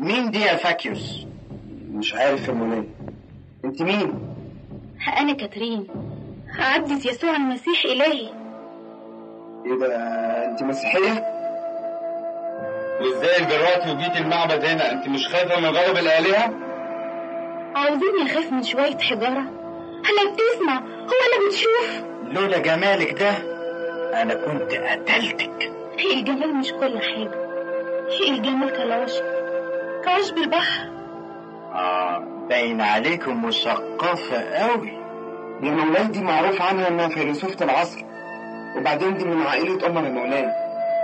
مين دي يا فاكيوس مش عارف يا مولاي انت مين أنا كاترين عبدة يسوع المسيح إلهي ايه ده انت مسيحيه وازاي دلوقتي وجيت المعبد هنا انت مش خايفه من غضب الالهه عاوزين نخاف من شوية حجارة أنا بتسمع هو أنا بتشوف لولا جمالك ده انا كنت قتلتك الجمال مش كل حاجة الجمال كالعشب كعشب البحر اه باين عليكم مثقفه قوي يا مولاي دي معروف عنها انها فيلسوفة العصر وبعدين دي من عائلة أمر يا مولاي